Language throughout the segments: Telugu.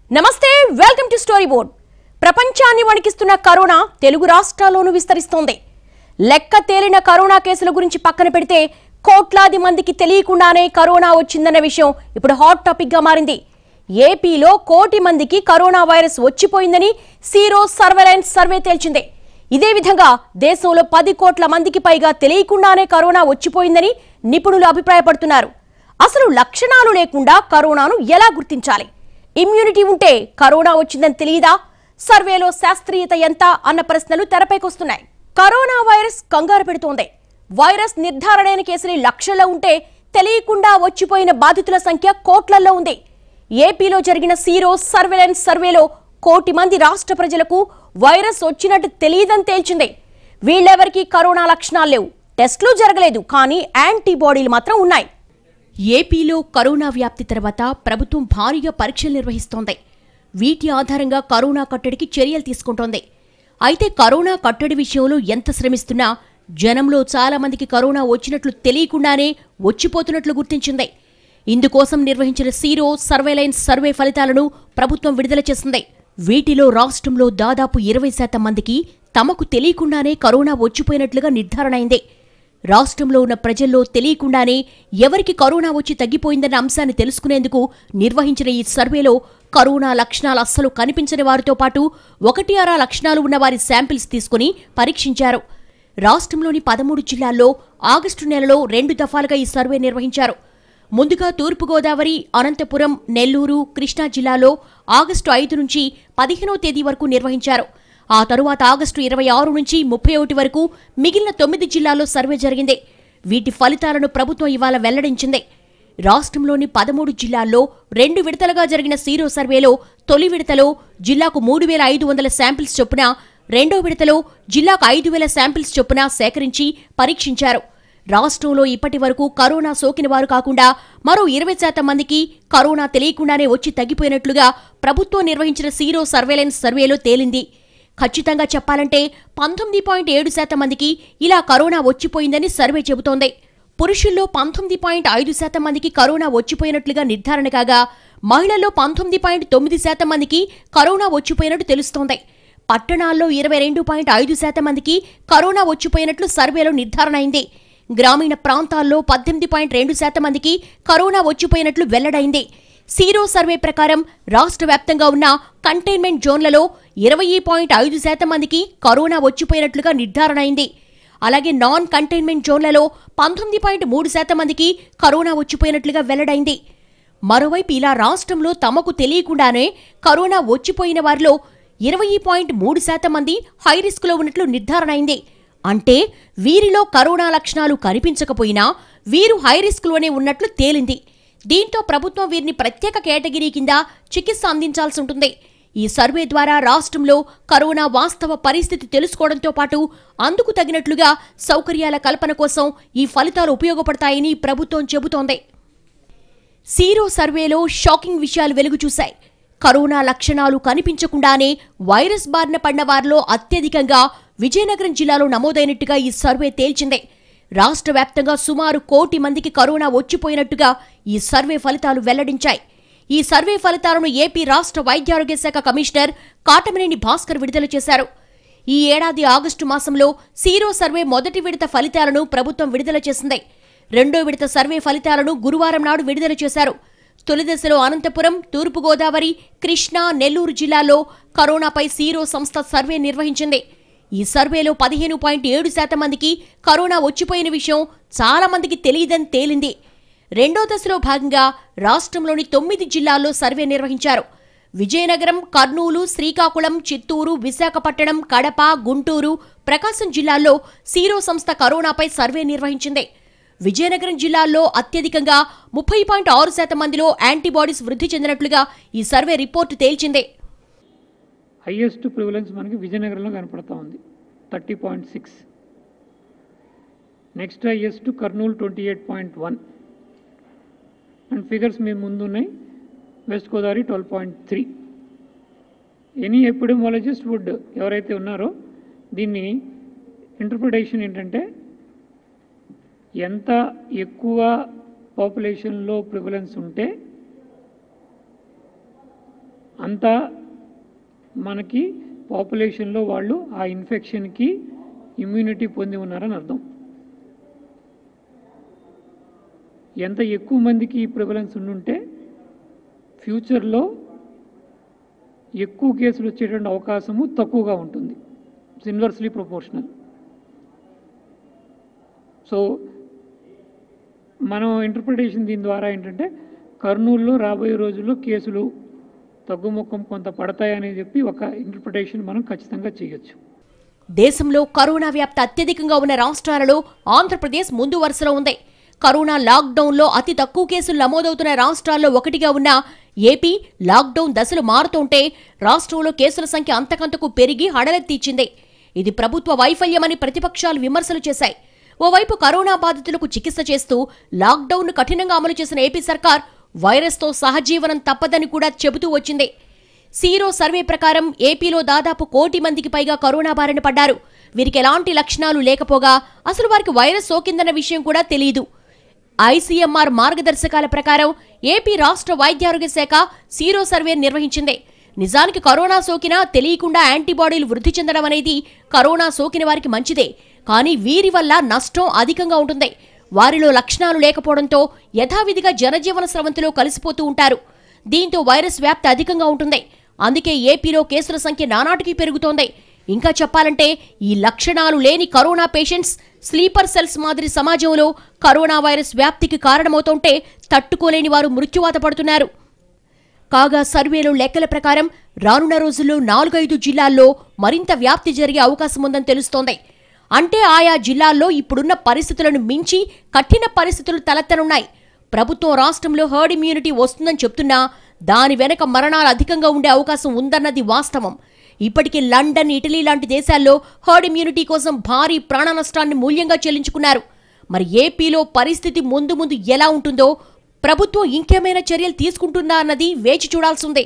నమస్తే వెల్కమ్ టు స్టోరీ బోర్డ్ ప్రపంచాన్ని వణికిస్తున్న కరోనా తెలుగు రాష్ట్రాల్లోనూ విస్తరిస్తోంది లెక్క తేలిన కరోనా కేసుల గురించి పక్కన పెడితే కోట్లాది మందికి తెలియకుండానే కరోనా వచ్చిందన్న విషయం ఇప్పుడు హాట్ టాపిక్ గా మారింది ఏపీలో కోటి మందికి కరోనా వైరస్ వచ్చిపోయిందని సీరో సర్వేలెన్స్ సర్వే తేల్చింది ఇదే విధంగా దేశంలో పది కోట్ల మందికి పైగా తెలియకుండానే కరోనా వచ్చిపోయిందని నిపుణులు అభిప్రాయపడుతున్నారు అసలు లక్షణాలు లేకుండా కరోనాను ఎలా గుర్తించాలి ఇమ్యూనిటీ ఉంటే కరోనా వచ్చిందని తెలియదా సర్వేలో శాస్త్రీయత ఎంత అన్న ప్రశ్నలు తెరపైకొస్తున్నాయి కరోనా వైరస్ కంగారు పెడుతోంది వైరస్ నిర్ధారణైన కేసులు లక్షల్లో ఉంటే తెలియకుండా వచ్చిపోయిన బాధితుల సంఖ్య కోట్లల్లో ఉంది ఏపీలో జరిగిన సీరో సర్వేలెన్స్ సర్వేలో కోటి మంది రాష్ట్ర ప్రజలకు వైరస్ వచ్చినట్టు తెలియదని తేల్చింది వీళ్ళెవరికీ కరోనా లక్షణాలు లేవు టెస్టులు జరగలేదు కానీ యాంటీబాడీలు మాత్రం ఉన్నాయి ఏపీలో కరోనా వ్యాప్తి తర్వాత ప్రభుత్వం భారీగా పరీక్షలు నిర్వహిస్తోంది వీటి ఆధారంగా కరోనా కట్టడికి చర్యలు తీసుకుంటోంది అయితే కరోనా కట్టడి విషయంలో ఎంత శ్రమిస్తున్నా జనంలో చాలా మందికి కరోనా వచ్చినట్లు తెలియకుండానే వచ్చిపోతున్నట్లు గుర్తించింది ఇందుకోసం నిర్వహించిన సీరో సర్వేలైన్స్ సర్వే ఫలితాలను ప్రభుత్వం విడుదల చేసింది వీటిలో రాష్ట్రంలో దాదాపు ఇరవై శాతం మందికి తమకు తెలియకుండానే కరోనా వచ్చిపోయినట్లుగా నిర్ధారణ అయింది రాష్ట్రంలో ఉన్న ప్రజల్లో తెలియకుండానే ఎవరికి కరోనా వచ్చి తగ్గిపోయిందన్న అంశాన్ని తెలుసుకునేందుకు నిర్వహించిన ఈ సర్వేలో కరోనా లక్షణాలు అస్సలు కనిపించని వారితో పాటు ఒకటి అరా లక్షణాలు ఉన్న వారి శాంపిల్స్ తీసుకుని పరీక్షించారు రాష్ట్రంలోని పదమూడు జిల్లాల్లో ఆగస్టు నెలలో రెండు దఫాలుగా ఈ సర్వే నిర్వహించారు ముందుగా తూర్పుగోదావరి అనంతపురం నెల్లూరు కృష్ణా జిల్లాలో ఆగస్టు ఐదు నుంచి పదిహేనో తేదీ వరకు నిర్వహించారు ఆ తరువాత ఆగస్టు ఇరవై ఆరు నుంచి ముప్పై ఒకటి వరకు మిగిలిన తొమ్మిది జిల్లాల్లో సర్వే జరిగింది వీటి ఫలితాలను ప్రభుత్వం ఇవాళ వెల్లడించింది రాష్ట్రంలోని పదమూడు జిల్లాల్లో రెండు విడతలుగా జరిగిన సీరో సర్వేలో తొలి విడతలో జిల్లాకు మూడు వేల ఐదు వందల శాంపిల్స్ చొప్పున రెండో విడతలో జిల్లాకు ఐదు వేల శాంపిల్స్ చొప్పున సేకరించి పరీక్షించారు రాష్ట్రంలో ఇప్పటి వరకు కరోనా సోకిన వారు కాకుండా మరో ఇరవై శాతం మందికి కరోనా తెలియకుండానే వచ్చి తగ్గిపోయినట్లుగా ప్రభుత్వం నిర్వహించిన సీరో సర్వేలెన్స్ సర్వేలో తేలింది ఖచ్చితంగా చెప్పాలంటే పంతొమ్మిది పాయింట్ ఏడు శాతం మందికి ఇలా కరోనా వచ్చిపోయిందని సర్వే చెబుతోంది పురుషుల్లో పంతొమ్మిది పాయింట్ ఐదు శాతం మందికి కరోనా వచ్చిపోయినట్లుగా నిర్ధారణ కాగా మహిళల్లో పంతొమ్మిది పాయింట్ తొమ్మిది శాతం మందికి కరోనా వచ్చిపోయినట్టు తెలుస్తోంది పట్టణాల్లో ఇరవై రెండు పాయింట్ ఐదు శాతం మందికి కరోనా వచ్చిపోయినట్లు సర్వేలో నిర్ధారణ అయింది గ్రామీణ ప్రాంతాల్లో పద్దెనిమిది పాయింట్ రెండు శాతం మందికి కరోనా వచ్చిపోయినట్లు వెల్లడైంది సీరో సర్వే ప్రకారం రాష్ట్ర వ్యాప్తంగా ఉన్న కంటైన్మెంట్ జోన్లలో ఇరవై పాయింట్ ఐదు శాతం మందికి కరోనా వచ్చిపోయినట్లుగా నిర్ధారణ అయింది అలాగే నాన్ కంటైన్మెంట్ జోన్లలో పంతొమ్మిది పాయింట్ మూడు శాతం మందికి కరోనా వచ్చిపోయినట్లుగా వెల్లడైంది మరోవైపు ఇలా రాష్ట్రంలో తమకు తెలియకుండానే కరోనా వచ్చిపోయిన వారిలో ఇరవై పాయింట్ మూడు శాతం మంది హై రిస్క్లో ఉన్నట్లు నిర్ధారణ అయింది అంటే వీరిలో కరోనా లక్షణాలు కనిపించకపోయినా వీరు హై రిస్క్లోనే ఉన్నట్లు తేలింది దీంతో ప్రభుత్వం వీరిని ప్రత్యేక కేటగిరీ కింద చికిత్స అందించాల్సి ఉంటుంది ఈ సర్వే ద్వారా రాష్ట్రంలో కరోనా వాస్తవ పరిస్థితి తెలుసుకోవడంతో పాటు అందుకు తగినట్లుగా సౌకర్యాల కల్పన కోసం ఈ ఫలితాలు ఉపయోగపడతాయని ప్రభుత్వం చెబుతోంది సీరో సర్వేలో షాకింగ్ విషయాలు వెలుగు చూశాయి కరోనా లక్షణాలు కనిపించకుండానే వైరస్ బారిన పడిన వారిలో అత్యధికంగా విజయనగరం జిల్లాలో నమోదైనట్టుగా ఈ సర్వే తేల్చింది రాష్ట్ర వ్యాప్తంగా సుమారు కోటి మందికి కరోనా వచ్చిపోయినట్టుగా ఈ సర్వే ఫలితాలు వెల్లడించాయి ఈ సర్వే ఫలితాలను ఏపీ రాష్ట్ర వైద్యారోగ్య శాఖ కమిషనర్ కాటమనేని భాస్కర్ విడుదల చేశారు ఈ ఏడాది ఆగస్టు మాసంలో సీరో సర్వే మొదటి విడత ఫలితాలను ప్రభుత్వం విడుదల చేసింది రెండో విడత సర్వే ఫలితాలను గురువారం నాడు విడుదల చేశారు తొలి దశలో అనంతపురం తూర్పుగోదావరి కృష్ణా నెల్లూరు జిల్లాల్లో కరోనాపై సీరో సంస్థ సర్వే నిర్వహించింది ఈ సర్వేలో పదిహేను పాయింట్ ఏడు శాతం మందికి కరోనా వచ్చిపోయిన విషయం చాలా మందికి తెలియదని తేలింది రెండో దశలో భాగంగా రాష్ట్రంలోని తొమ్మిది జిల్లాల్లో సర్వే నిర్వహించారు విజయనగరం కర్నూలు శ్రీకాకుళం చిత్తూరు విశాఖపట్నం కడప గుంటూరు ప్రకాశం జిల్లాల్లో సీరో సంస్థ కరోనాపై సర్వే నిర్వహించింది విజయనగరం జిల్లాల్లో అత్యధికంగా ముప్పై పాయింట్ ఆరు శాతం మందిలో యాంటీబాడీస్ వృద్ధి చెందినట్లుగా ఈ సర్వే రిపోర్టు తేల్చింది హయ్యెస్ట్ ప్రివలెన్స్ మనకి విజయనగరంలో కనపడతా ఉంది thirty point six next highest Kurnool twenty eight point one and figures మీ ముందు ఉన్నాయి west Godavari twelve point three any epidemiologist would ఎవరైతే ఉన్నారో దీన్ని ఇంటర్ప్రిటేషన్ ఏంటంటే ఎంత ఎక్కువ పాపులేషన్లో ప్రివలెన్స్ ఉంటే అంతా మనకి పాపులేషన్లో వాళ్ళు ఆ ఇన్ఫెక్షన్కి ఇమ్యూనిటీ పొంది ఉన్నారని అర్థం ఎంత ఎక్కువ మందికి ఈ ప్రివలెన్స్ ఉండుంటే ఫ్యూచర్లో ఎక్కువ కేసులు వచ్చేటువంటి అవకాశము తక్కువగా ఉంటుంది ఇన్వర్స్లీ ప్రపోర్షనల్ సో మనం ఇంటర్ప్రిటేషన్ దీని ద్వారా ఏంటంటే కర్నూలులో రాబోయే రోజుల్లో కేసులు తగ్గుముఖం కొంత పడతాయని చెప్పి ఒక ఇంటర్ప్రిటేషన్ మనం ఖచ్చితంగా చేయొచ్చు దేశంలో కరోనా వ్యాప్తి అత్యధికంగా ఉన్న రాష్ట్రాలలో ఆంధ్రప్రదేశ్ ముందు వరుసలో ఉంది కరోనా లాక్డౌన్లో అతి తక్కువ కేసులు నమోదవుతున్న రాష్ట్రాల్లో ఒకటిగా ఉన్న ఏపీ లాక్డౌన్ దశలు మారుతుంటే రాష్ట్రంలో కేసుల సంఖ్య అంతకంతకు పెరిగి హడలెత్తిచ్చింది ఇది ప్రభుత్వ వైఫల్యమని ప్రతిపక్షాలు విమర్శలు చేశాయి ఓవైపు కరోనా బాధితులకు చికిత్స చేస్తూ లాక్డౌన్ను కఠినంగా అమలు చేసిన ఏపీ సర్కార్ వైరస్తో సహజీవనం తప్పదని కూడా చెబుతూ వచ్చింది సీరో సర్వే ప్రకారం ఏపీలో దాదాపు కోటి మందికి పైగా కరోనా బారిన పడ్డారు వీరికి ఎలాంటి లక్షణాలు లేకపోగా అసలు వారికి వైరస్ సోకిందన్న విషయం కూడా తెలియదు ఐసీఎంఆర్ మార్గదర్శకాల ప్రకారం ఏపీ రాష్ట్ర వైద్యారోగ్య శాఖ సీరో సర్వే నిర్వహించింది నిజానికి కరోనా సోకినా తెలియకుండా యాంటీబాడీలు వృద్ధి చెందడం అనేది కరోనా సోకిన వారికి మంచిదే కానీ వీరి వల్ల నష్టం అధికంగా ఉంటుంది వారిలో లక్షణాలు లేకపోవడంతో యథావిధిగా జనజీవన స్రవంతిలో కలిసిపోతూ ఉంటారు దీంతో వైరస్ వ్యాప్తి అధికంగా ఉంటుంది అందుకే ఏపీలో కేసుల సంఖ్య నానాటికి పెరుగుతోంది ఇంకా చెప్పాలంటే ఈ లక్షణాలు లేని కరోనా పేషెంట్స్ స్లీపర్ సెల్స్ మాదిరి సమాజంలో కరోనా వైరస్ వ్యాప్తికి కారణమవుతుంటే తట్టుకోలేని వారు మృత్యువాత పడుతున్నారు కాగా సర్వేలో లెక్కల ప్రకారం రానున్న రోజుల్లో నాలుగైదు జిల్లాల్లో మరింత వ్యాప్తి జరిగే అవకాశం ఉందని తెలుస్తోంది అంటే ఆయా జిల్లాల్లో ఇప్పుడున్న పరిస్థితులను మించి కఠిన పరిస్థితులు తలెత్తనున్నాయి ప్రభుత్వం రాష్ట్రంలో హర్డ్ ఇమ్యూనిటీ వస్తుందని చెప్తున్నా దాని వెనక మరణాలు అధికంగా ఉండే అవకాశం ఉందన్నది వాస్తవం ఇప్పటికే లండన్ ఇటలీ లాంటి దేశాల్లో హర్డ్ ఇమ్యూనిటీ కోసం భారీ ప్రాణ నష్టాన్ని మూల్యంగా చెల్లించుకున్నారు మరి ఏపీలో పరిస్థితి ముందు ముందు ఎలా ఉంటుందో ప్రభుత్వం ఇంకేమైనా చర్యలు తీసుకుంటుందా అన్నది వేచి చూడాల్సిందే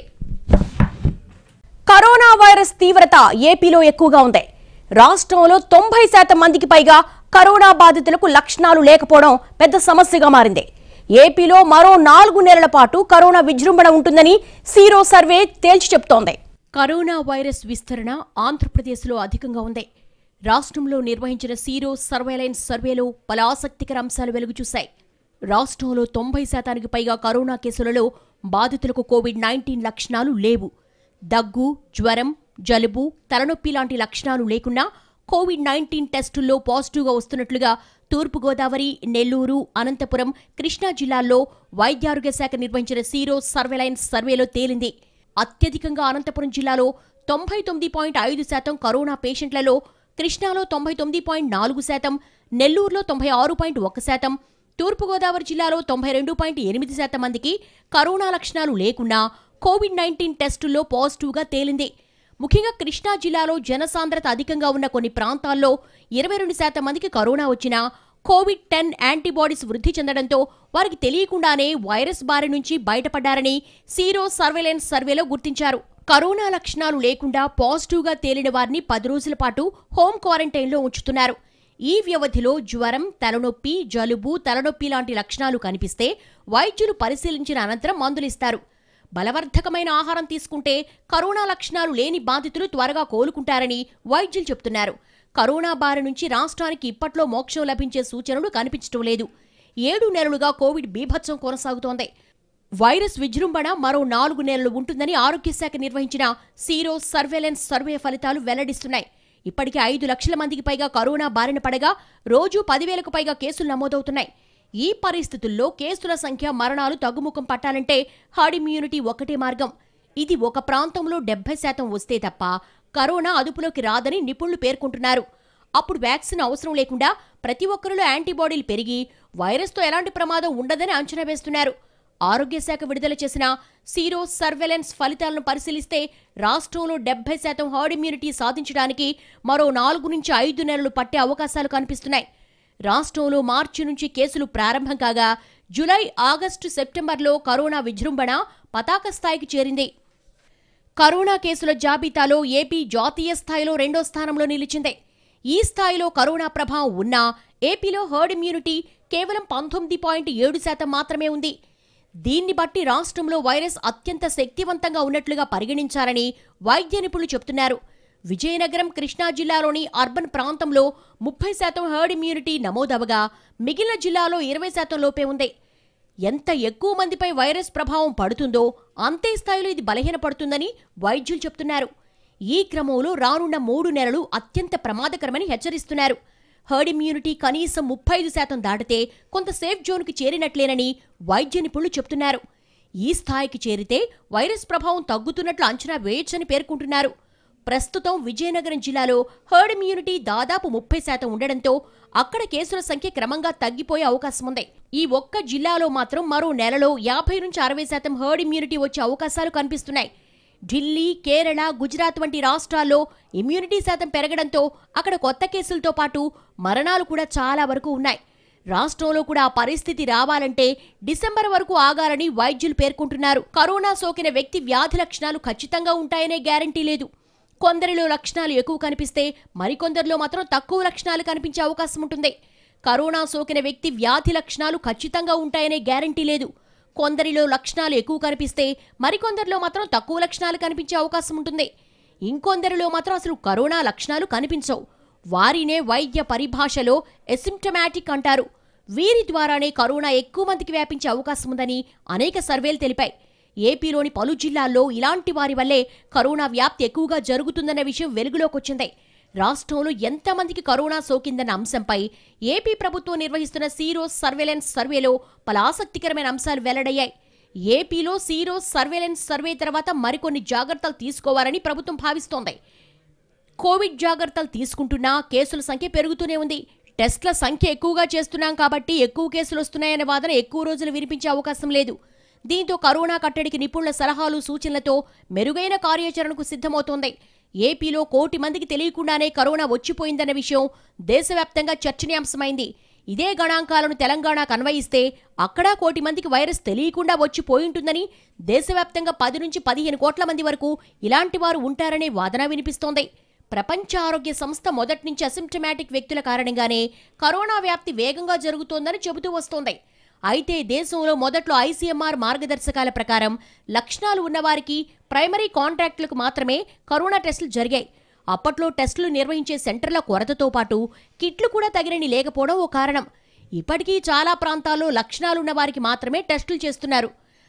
కరోనా వైరస్ తీవ్రత ఏపీలో ఎక్కువగా ఉంది రాష్ట్రంలో తొంభై శాతం మందికి పైగా కరోనా బాధితులకు లక్షణాలు లేకపోవడం పెద్ద సమస్యగా మారింది ఏపీలో మరో నాలుగు నెలల పాటు కరోనా విజృంభణ ఉంటుందని సీరో సర్వే తేల్చి చెప్తోంది కరోనా వైరస్ విస్తరణ ఆంధ్రప్రదేశ్లో అధికంగా ఉంది రాష్ట్రంలో నిర్వహించిన సీరో సర్వేలెన్స్ సర్వేలో పలు ఆసక్తికర అంశాలు వెలుగు చూశాయి రాష్ట్రంలో తొంభై శాతానికి పైగా కరోనా కేసులలో బాధితులకు కోవిడ్ నైన్టీన్ లక్షణాలు లేవు దగ్గు జ్వరం జలుబు తలనొప్పి లాంటి లక్షణాలు లేకున్నా కోవిడ్ నైన్టీన్ టెస్టుల్లో పాజిటివ్గా వస్తున్నట్లుగా తూర్పుగోదావరి నెల్లూరు అనంతపురం కృష్ణా జిల్లాల్లో వైద్యారోగ్య శాఖ నిర్వహించిన సీరో సర్వేలైన్స్ సర్వేలో తేలింది అత్యధికంగా అనంతపురం జిల్లాలో తొంభై తొమ్మిది పాయింట్ ఐదు శాతం కరోనా పేషెంట్లలో కృష్ణాలో తొంభై తొమ్మిది పాయింట్ నాలుగు శాతం నెల్లూరులో తొంభై ఆరు పాయింట్ ఒక శాతం తూర్పుగోదావరి జిల్లాలో తొంభై రెండు పాయింట్ ఎనిమిది శాతం మందికి కరోనా లక్షణాలు లేకున్నా కోవిడ్ నైన్టీన్ టెస్టుల్లో పాజిటివ్గా తేలింది ముఖ్యంగా కృష్ణా జిల్లాలో జనసాంద్రత అధికంగా ఉన్న కొన్ని ప్రాంతాల్లో ఇరవై రెండు శాతం మందికి కరోనా వచ్చినా కోవిడ్ టెన్ యాంటీబాడీస్ వృద్ధి చెందడంతో వారికి తెలియకుండానే వైరస్ బారి నుంచి బయటపడ్డారని సీరో సర్వేలెన్స్ సర్వేలో గుర్తించారు కరోనా లక్షణాలు లేకుండా పాజిటివ్గా తేలిన వారిని పది రోజుల పాటు హోం క్వారంటైన్లో ఉంచుతున్నారు ఈ వ్యవధిలో జ్వరం తలనొప్పి జలుబు తలనొప్పి లాంటి లక్షణాలు కనిపిస్తే వైద్యులు పరిశీలించిన అనంతరం మందులిస్తారు బలవర్ధకమైన ఆహారం తీసుకుంటే కరోనా లక్షణాలు లేని బాధితులు త్వరగా కోలుకుంటారని వైద్యులు చెప్తున్నారు కరోనా బారి నుంచి రాష్ట్రానికి ఇప్పట్లో మోక్షం లభించే సూచనలు కనిపించడం లేదు ఏడు నెలలుగా కోవిడ్ బీభత్సం కొనసాగుతోంది వైరస్ విజృంభణ మరో నాలుగు నెలలు ఉంటుందని ఆరోగ్య శాఖ నిర్వహించిన సీరో సర్వేలెన్స్ సర్వే ఫలితాలు వెల్లడిస్తున్నాయి ఇప్పటికే ఐదు లక్షల మందికి పైగా కరోనా బారిన పడగా రోజు పదివేలకు పైగా కేసులు నమోదవుతున్నాయి ఈ పరిస్థితుల్లో కేసుల సంఖ్య మరణాలు తగ్గుముఖం పట్టాలంటే హర్డ్ ఇమ్యూనిటీ ఒకటే మార్గం ఇది ఒక ప్రాంతంలో డెబ్బై శాతం వస్తే తప్ప కరోనా అదుపులోకి రాదని నిపుణులు పేర్కొంటున్నారు అప్పుడు వ్యాక్సిన్ అవసరం లేకుండా ప్రతి ఒక్కరిలో యాంటీబాడీలు పెరిగి వైరస్తో ఎలాంటి ప్రమాదం ఉండదని అంచనా వేస్తున్నారు ఆరోగ్య శాఖ విడుదల చేసిన సీరో సర్వేలెన్స్ ఫలితాలను పరిశీలిస్తే రాష్ట్రంలో డెబ్బై శాతం హర్డ్ ఇమ్యూనిటీ సాధించడానికి మరో నాలుగు నుంచి ఐదు నెలలు పట్టే అవకాశాలు కనిపిస్తున్నాయి రాష్ట్రంలో మార్చి నుంచి కేసులు ప్రారంభం కాగా జులై ఆగస్టు సెప్టెంబర్లో కరోనా విజృంభణ పతాక స్థాయికి చేరింది కరోనా కేసుల జాబితాలో ఏపీ జాతీయ స్థాయిలో రెండో స్థానంలో నిలిచింది ఈ స్థాయిలో కరోనా ప్రభావం ఉన్నా ఏపీలో హర్డ్ ఇమ్యూనిటీ కేవలం పంతొమ్మిది పాయింట్ ఏడు శాతం మాత్రమే ఉంది దీన్ని బట్టి రాష్ట్రంలో వైరస్ అత్యంత శక్తివంతంగా ఉన్నట్లుగా పరిగణించాలని వైద్య నిపుణులు చెబుతున్నారు విజయనగరం కృష్ణా జిల్లాలోని అర్బన్ ప్రాంతంలో ముప్పై శాతం హర్డ్ ఇమ్యూనిటీ నమోదవగా మిగిలిన జిల్లాలో ఇరవై శాతం లోపే ఉంది ఎంత ఎక్కువ మందిపై వైరస్ ప్రభావం పడుతుందో అంతే స్థాయిలో ఇది బలహీనపడుతుందని వైద్యులు చెప్తున్నారు ఈ క్రమంలో రానున్న మూడు నెలలు అత్యంత ప్రమాదకరమని హెచ్చరిస్తున్నారు హర్డ్ ఇమ్యూనిటీ కనీసం ముప్పై ఐదు శాతం దాటితే కొంత సేఫ్ జోన్కి చేరినట్లేనని వైద్య నిపుణులు చెప్తున్నారు ఈ స్థాయికి చేరితే వైరస్ ప్రభావం తగ్గుతున్నట్లు అంచనా వేయొచ్చని పేర్కొంటున్నారు ప్రస్తుతం విజయనగరం జిల్లాలో హర్డ్ ఇమ్యూనిటీ దాదాపు ముప్పై శాతం ఉండడంతో అక్కడ కేసుల సంఖ్య క్రమంగా తగ్గిపోయే అవకాశం ఉంది ఈ ఒక్క జిల్లాలో మాత్రం మరో నెలలో యాభై నుంచి అరవై శాతం హర్డ్ ఇమ్యూనిటీ వచ్చే అవకాశాలు కనిపిస్తున్నాయి ఢిల్లీ కేరళ గుజరాత్ వంటి రాష్ట్రాల్లో ఇమ్యూనిటీ శాతం పెరగడంతో అక్కడ కొత్త కేసులతో పాటు మరణాలు కూడా చాలా వరకు ఉన్నాయి రాష్ట్రంలో కూడా ఆ పరిస్థితి రావాలంటే డిసెంబర్ వరకు ఆగాలని వైద్యులు పేర్కొంటున్నారు కరోనా సోకిన వ్యక్తి వ్యాధి లక్షణాలు ఖచ్చితంగా ఉంటాయనే గ్యారంటీ లేదు కొందరిలో లక్షణాలు ఎక్కువ కనిపిస్తే మరికొందరిలో మాత్రం తక్కువ లక్షణాలు కనిపించే అవకాశం ఉంటుంది కరోనా సోకిన వ్యక్తి వ్యాధి లక్షణాలు ఖచ్చితంగా ఉంటాయనే గ్యారంటీ లేదు కొందరిలో లక్షణాలు ఎక్కువ కనిపిస్తే మరికొందరిలో మాత్రం తక్కువ లక్షణాలు కనిపించే అవకాశం ఉంటుంది ఇంకొందరిలో మాత్రం అసలు కరోనా లక్షణాలు కనిపించవు వారినే వైద్య పరిభాషలో ఎసిమ్టమాటిక్ అంటారు వీరి ద్వారానే కరోనా ఎక్కువ మందికి వ్యాపించే అవకాశం ఉందని అనేక సర్వేలు తెలిపాయి ఏపీలోని పలు జిల్లాల్లో ఇలాంటి వారి వల్లే కరోనా వ్యాప్తి ఎక్కువగా జరుగుతుందన్న విషయం వెలుగులోకొచ్చింది రాష్ట్రంలో ఎంతమందికి కరోనా సోకిందన్న అంశంపై ఏపీ ప్రభుత్వం నిర్వహిస్తున్న సీరోస్ సర్వేలెన్స్ సర్వేలో పలు ఆసక్తికరమైన అంశాలు వెల్లడయ్యాయి ఏపీలో సీరోస్ సర్వేలెన్స్ సర్వే తర్వాత మరికొన్ని జాగ్రత్తలు తీసుకోవాలని ప్రభుత్వం భావిస్తోంది కోవిడ్ జాగ్రత్తలు తీసుకుంటున్నా కేసుల సంఖ్య పెరుగుతూనే ఉంది టెస్ట్ల సంఖ్య ఎక్కువగా చేస్తున్నాం కాబట్టి ఎక్కువ కేసులు వస్తున్నాయనే వాదన ఎక్కువ రోజులు వినిపించే అవకాశం లేదు దీంతో కరోనా కట్టడికి నిపుణుల సలహాలు సూచనలతో మెరుగైన కార్యాచరణకు సిద్ధమవుతోంది ఏపీలో కోటి మందికి తెలియకుండానే కరోనా వచ్చిపోయిందన్న విషయం దేశవ్యాప్తంగా చర్చనీయాంశమైంది ఇదే గణాంకాలను తెలంగాణకు అన్వయిస్తే అక్కడా కోటి మందికి వైరస్ తెలియకుండా వచ్చి పోయింటుందని దేశవ్యాప్తంగా పది నుంచి పదిహేను కోట్ల మంది వరకు ఇలాంటి వారు ఉంటారనే వాదన వినిపిస్తోంది ప్రపంచ ఆరోగ్య సంస్థ మొదటి నుంచి అసిమ్టమాటిక్ వ్యక్తుల కారణంగానే కరోనా వ్యాప్తి వేగంగా జరుగుతోందని చెబుతూ వస్తోంది అయితే దేశంలో మొదట్లో ఐసీఎంఆర్ మార్గదర్శకాల ప్రకారం లక్షణాలు ఉన్నవారికి ప్రైమరీ కాంట్రాక్టులకు మాత్రమే కరోనా టెస్టులు జరిగాయి అప్పట్లో టెస్టులు నిర్వహించే సెంటర్ల కొరతతో పాటు కిట్లు కూడా తగినని లేకపోవడం ఓ కారణం ఇప్పటికీ చాలా ప్రాంతాల్లో లక్షణాలున్న వారికి మాత్రమే టెస్టులు చేస్తున్నారు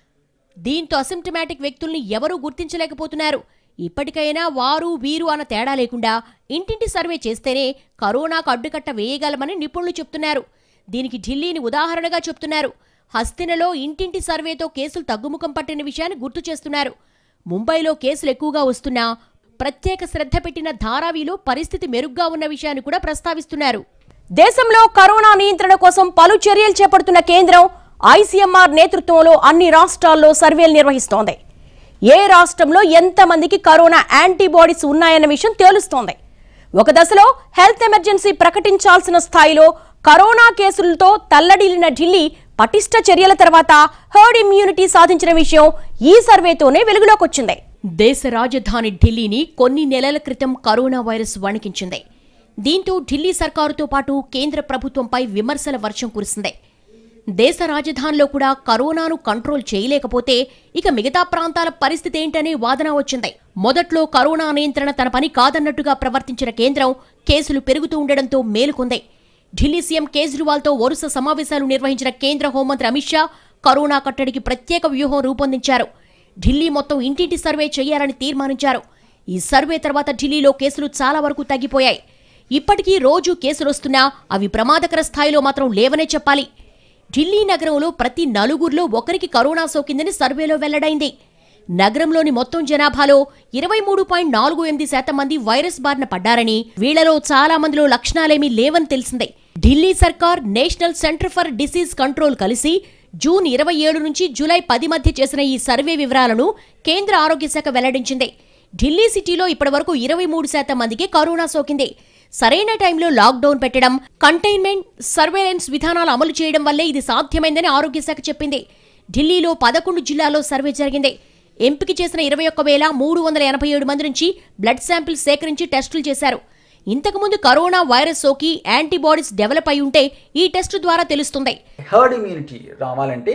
దీంతో అసిమ్టమాటిక్ వ్యక్తుల్ని ఎవరూ గుర్తించలేకపోతున్నారు ఇప్పటికైనా వారు వీరు అన్న తేడా లేకుండా ఇంటింటి సర్వే చేస్తేనే కరోనాకు అడ్డుకట్ట వేయగలమని నిపుణులు చెప్తున్నారు దీనికి ఢిల్లీని ఉదాహరణగా చెప్తున్నారు హస్తినలో ఇంటింటి సర్వేతో కేసులు తగ్గుముఖం పట్టిన విషయాన్ని గుర్తు చేస్తున్నారు ముంబైలో కేసులు ఎక్కువగా వస్తున్నా ప్రత్యేక శ్రద్ధ పెట్టిన ధారావిలో పరిస్థితి మెరుగ్గా ఉన్న విషయాన్ని కూడా ప్రస్తావిస్తున్నారు దేశంలో కరోనా నియంత్రణ కోసం పలు చర్యలు చేపడుతున్న కేంద్రం ఐసీఎంఆర్ నేతృత్వంలో అన్ని రాష్ట్రాల్లో సర్వేలు నిర్వహిస్తోంది ఏ రాష్ట్రంలో ఎంతమందికి కరోనా యాంటీబాడీస్ ఉన్నాయన్న విషయం తేలుస్తోంది ఒక దశలో హెల్త్ ఎమర్జెన్సీ ప్రకటించాల్సిన స్థాయిలో కరోనా కేసులతో తల్లడిల్లిన ఢిల్లీ పటిష్ట చర్యల తర్వాత హర్డ్ ఇమ్యూనిటీ సాధించిన విషయం ఈ సర్వేతోనే వెలుగులోకొచ్చింది దేశ రాజధాని ఢిల్లీని కొన్ని నెలల క్రితం కరోనా వైరస్ వణికించింది దీంతో ఢిల్లీ సర్కారుతో పాటు కేంద్ర ప్రభుత్వంపై విమర్శల వర్షం కురిసింది దేశ రాజధానిలో కూడా కరోనాను కంట్రోల్ చేయలేకపోతే ఇక మిగతా ప్రాంతాల పరిస్థితి ఏంటనే వాదన వచ్చింది మొదట్లో కరోనా నియంత్రణ తన పని కాదన్నట్టుగా ప్రవర్తించిన కేంద్రం కేసులు పెరుగుతూ ఉండడంతో మేలుకుంది ఢిల్లీ సీఎం కేజ్రీవాల్తో వరుస సమావేశాలు నిర్వహించిన కేంద్ర హోంమంత్రి అమిత్ షా కరోనా కట్టడికి ప్రత్యేక వ్యూహం రూపొందించారు ఢిల్లీ మొత్తం ఇంటింటి సర్వే చేయాలని తీర్మానించారు ఈ సర్వే తర్వాత ఢిల్లీలో కేసులు చాలా వరకు తగ్గిపోయాయి ఇప్పటికీ రోజు కేసులు వస్తున్నా అవి ప్రమాదకర స్థాయిలో మాత్రం లేవనే చెప్పాలి ఢిల్లీ నగరంలో ప్రతి నలుగురిలో ఒకరికి కరోనా సోకిందని సర్వేలో వెల్లడైంది నగరంలోని మొత్తం జనాభాలో ఇరవై మూడు పాయింట్ నాలుగు ఎనిమిది శాతం మంది వైరస్ బారిన పడ్డారని వీళ్లలో చాలా మందిలో లక్షణాలేమీ లేవని తెలిసిందే ఢిల్లీ సర్కార్ national centre for disease control కలిసి జూన్ ఇరవై ఏడు నుంచి జూలై పది మధ్య చేసిన ఈ సర్వే వివరాలను కేంద్ర ఆరోగ్య శాఖ వెల్లడించింది ఢిల్లీ సిటీలో ఇప్పటివరకు ఇరవై మూడు శాతం మందికి కరోనా సోకింది సరైన టైంలో లాక్డౌన్ పెట్టడం కంటైన్మెంట్ సర్వేలెన్స్ విధానాలు అమలు చేయడం వల్లే ఇది సాధ్యమైందని ఆరోగ్య శాఖ చెప్పింది ఢిల్లీలో పదకొండు జిల్లాల్లో సర్వే జరిగింది ఎంపిక చేసిన ఇరవై ఒక్క వేల మూడు వందల ఎనభై ఏడు మంది నుంచి బ్లడ్ శాంపిల్ సేకరించి టెస్టులు చేశారు ఇంతకుముందు కరోనా వైరస్ సోకి యాంటీబాడీస్ డెవలప్ అయి ఉంటే ఈ టెస్టు ద్వారా తెలుస్తుంది హర్డ్ ఇమ్యూనిటీ రావాలంటే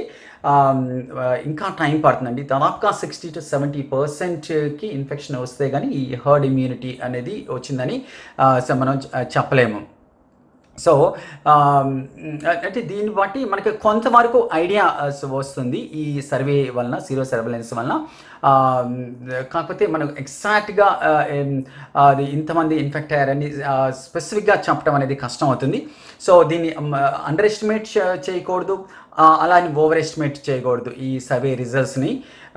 ఇంకా టైం పడుతుందండి దాదాపుగా సిక్స్టీ టు సెవెంటీ పర్సెంట్కి ఇన్ఫెక్షన్ వస్తే కానీ ఈ హర్డ్ ఇమ్యూనిటీ అనేది వచ్చిందని ఆ, సో మనం చ- చెప్పలేము సో ఆమ్, అంటే దీన్ని బట్టి మనకి కొంతవరకు ఐడియా వస్తుంది ఈ సర్వే వలన జీరో సర్వేలెన్స్ వలన ఆమ్, కాకపోతే మనం ఎగ్జాక్ట్గా అది ఇంతమంది ఇన్ఫెక్ట్ అయ్యారని స్పెసిఫిక్గా చెప్పడం అనేది కష్టం అవుతుంది సో దీన్ని అండర్ ఎస్టిమేట్ చేయకూడదు ఆ, అలా అని ఓవర్ ఎస్టిమేట్ చేయకూడదు ఈ సర్వే రిజల్ట్స్ని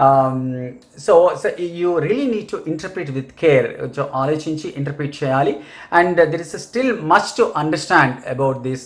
so so you really need to interpret with care ఆలోచించి ఇంటర్ప్రిట్ చేయాలి and there is still much to understand about this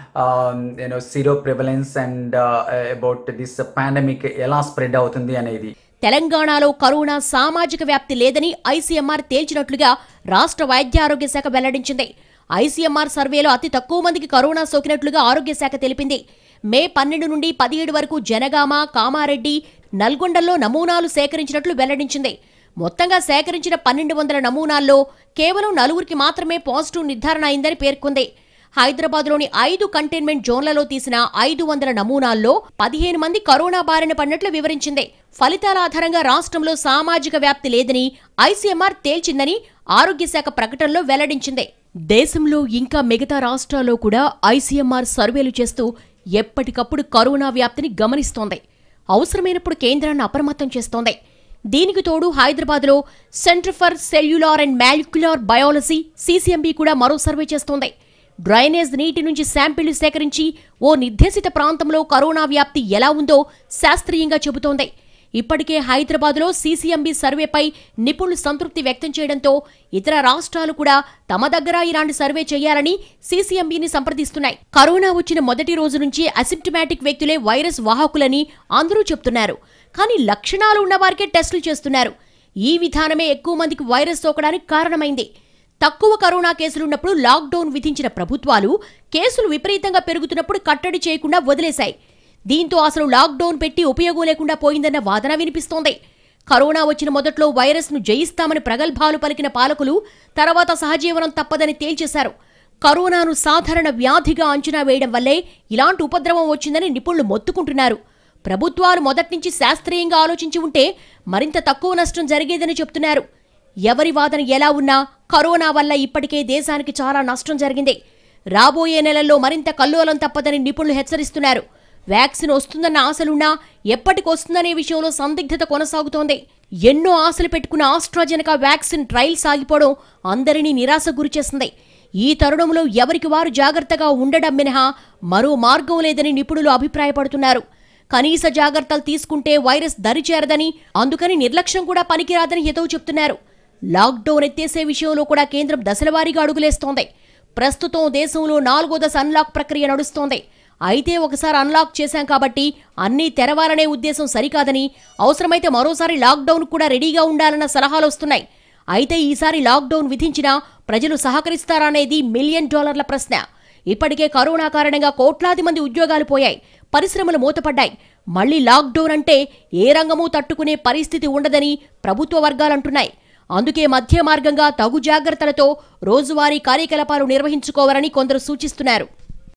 you know sero prevalence and about this pandemic ఎలా స్ప్రెడ్ అవుతుంది అనేది తెలంగాణలో కరోనా సామాజిక వ్యాప్తి లేదని ఐసీఎంఆర్ తేల్చినట్లుగా రాష్ట్ర వైద్య ఆరోగ్య శాఖ వెల్లడించింది ఐసీఎంఆర్ సర్వేలో అతి తక్కువ మందికి కరోనా సోకినట్లుగా ఆరోగ్య శాఖ తెలిపింది మే పన్నెండు నుండి పదిహేడు వరకు జనగామ కామారెడ్డి నల్గొండల్లో నమూనాలు సేకరించినట్లు వెల్లడించింది మొత్తంగా సేకరించిన పన్నెండు వందల నమూనాల్లో కేవలం నలుగురికి మాత్రమే పాజిటివ్ నిర్ధారణ అయిందని పేర్కొంది హైదరాబాద్లోని ఐదు కంటైన్మెంట్ జోన్లలో తీసిన ఐదు వందల నమూనాల్లో పదిహేను మంది కరోనా బారిన పడినట్లు వివరించింది ఫలితాల ఆధారంగా రాష్ట్రంలో సామాజిక వ్యాప్తి లేదని ఐసీఎంఆర్ తేల్చిందని ఆరోగ్య శాఖ ప్రకటనలో వెల్లడించింది దేశంలో ఇంకా మిగతా రాష్ట్రాల్లో కూడా ఐసీఎంఆర్ సర్వేలు చేస్తూ ఎప్పటికప్పుడు కరోనా వ్యాప్తిని గమనిస్తోంది అవసరమైనప్పుడు కేంద్రాన్ని అప్రమత్తం చేస్తోంది దీనికి తోడు హైదరాబాద్లో centre for cellular and molecular biology CCMB కూడా మరో సర్వే చేస్తోంది డ్రైనేజ్ నీటి నుంచి శాంపిళ్లు సేకరించి ఓ నిర్దేశిత ప్రాంతంలో కరోనా వ్యాప్తి ఎలా ఉందో శాస్త్రీయంగా చెబుతోంది ఇప్పటికే హైదరాబాద్లో సీసీఎంబీ సర్వేపై నిపుణులు సంతృప్తి వ్యక్తం చేయడంతో ఇతర రాష్ట్రాలు కూడా తమ దగ్గర ఇలాంటి సర్వే చేయాలని సీసీఎంబీని సంప్రదిస్తున్నాయి కరోనా వచ్చిన మొదటి రోజు నుంచి అసిప్టమాటిక్ వ్యక్తులే వైరస్ వాహకులని అందరూ చెప్తున్నారు కానీ లక్షణాలు ఉన్న వారికే టెస్టులు చేస్తున్నారు ఈ విధానమే ఎక్కువ మందికి వైరస్ సోకడానికి కారణమైంది తక్కువ కరోనా కేసులున్నప్పుడు లాక్డౌన్ విధించిన ప్రభుత్వాలు కేసులు విపరీతంగా పెరుగుతున్నప్పుడు కట్టడి చేయకుండా వదిలేశాయి దీంతో అసలు లాక్డౌన్ పెట్టి ఉపయోగం లేకుండా పోయిందన్న వాదన వినిపిస్తోంది కరోనా వచ్చిన మొదట్లో వైరస్ను జయిస్తామని ప్రగల్భాలు పలికిన పాలకులు తర్వాత సహజీవనం తప్పదని తేల్చేశారు కరోనాను సాధారణ వ్యాధిగా అంచనా వేయడం వల్లే ఇలాంటి ఉపద్రవం వచ్చిందని నిపుణులు మొత్తుకుంటున్నారు ప్రభుత్వాలు మొదట్నుంచి శాస్త్రీయంగా ఆలోచించి ఉంటే మరింత తక్కువ నష్టం జరిగేదని చెప్తున్నారు ఎవరి వాదన ఎలా ఉన్నా కరోనా వల్ల ఇప్పటికే దేశానికి చాలా నష్టం జరిగింది రాబోయే నెలల్లో మరింత కల్లోలం తప్పదని నిపుణులు హెచ్చరిస్తున్నారు వ్యాక్సిన్ వస్తుందన్న ఆశలున్నా ఎప్పటికొస్తుందనే విషయంలో సందిగ్ధత కొనసాగుతోంది ఎన్నో ఆశలు పెట్టుకున్న ఆస్ట్రాజెనకా వ్యాక్సిన్ ట్రయల్ సాగిపోవడం అందరినీ నిరాశ గురిచేసింది ఈ తరుణంలో ఎవరికి వారు జాగ్రత్తగా ఉండడం మినహా మరో మార్గం లేదని నిపుణులు అభిప్రాయపడుతున్నారు కనీస జాగ్రత్తలు తీసుకుంటే వైరస్ దరిచేరదని అందుకని నిర్లక్ష్యం కూడా పనికిరాదని హితవు చెప్తున్నారు లాక్డౌన్ ఎత్తేసే విషయంలో కూడా కేంద్రం దశలవారీగా అడుగులేస్తోంది ప్రస్తుతం దేశంలో నాలుగో దశ అన్లాక్ ప్రక్రియ నడుస్తోంది అయితే ఒకసారి అన్లాక్ చేశాం కాబట్టి అన్నీ తెరవాలనే ఉద్దేశం సరికాదని అవసరమైతే మరోసారి లాక్డౌన్ కూడా రెడీగా ఉండాలన్న సలహాలు వస్తున్నాయి అయితే ఈసారి లాక్డౌన్ విధించినా ప్రజలు సహకరిస్తారనేది మిలియన్ డాలర్ల ప్రశ్న ఇప్పటికే కరోనా కారణంగా కోట్లాది మంది ఉద్యోగాలు పోయాయి పరిశ్రమలు మూతపడ్డాయి మళ్లీ లాక్డౌన్ అంటే ఏ రంగమూ తట్టుకునే పరిస్థితి ఉండదని ప్రభుత్వ వర్గాలంటున్నాయి అందుకే మధ్య మార్గంగా తగు జాగ్రత్తలతో రోజువారీ కార్యకలాపాలు నిర్వహించుకోవాలని కొందరు సూచిస్తున్నారు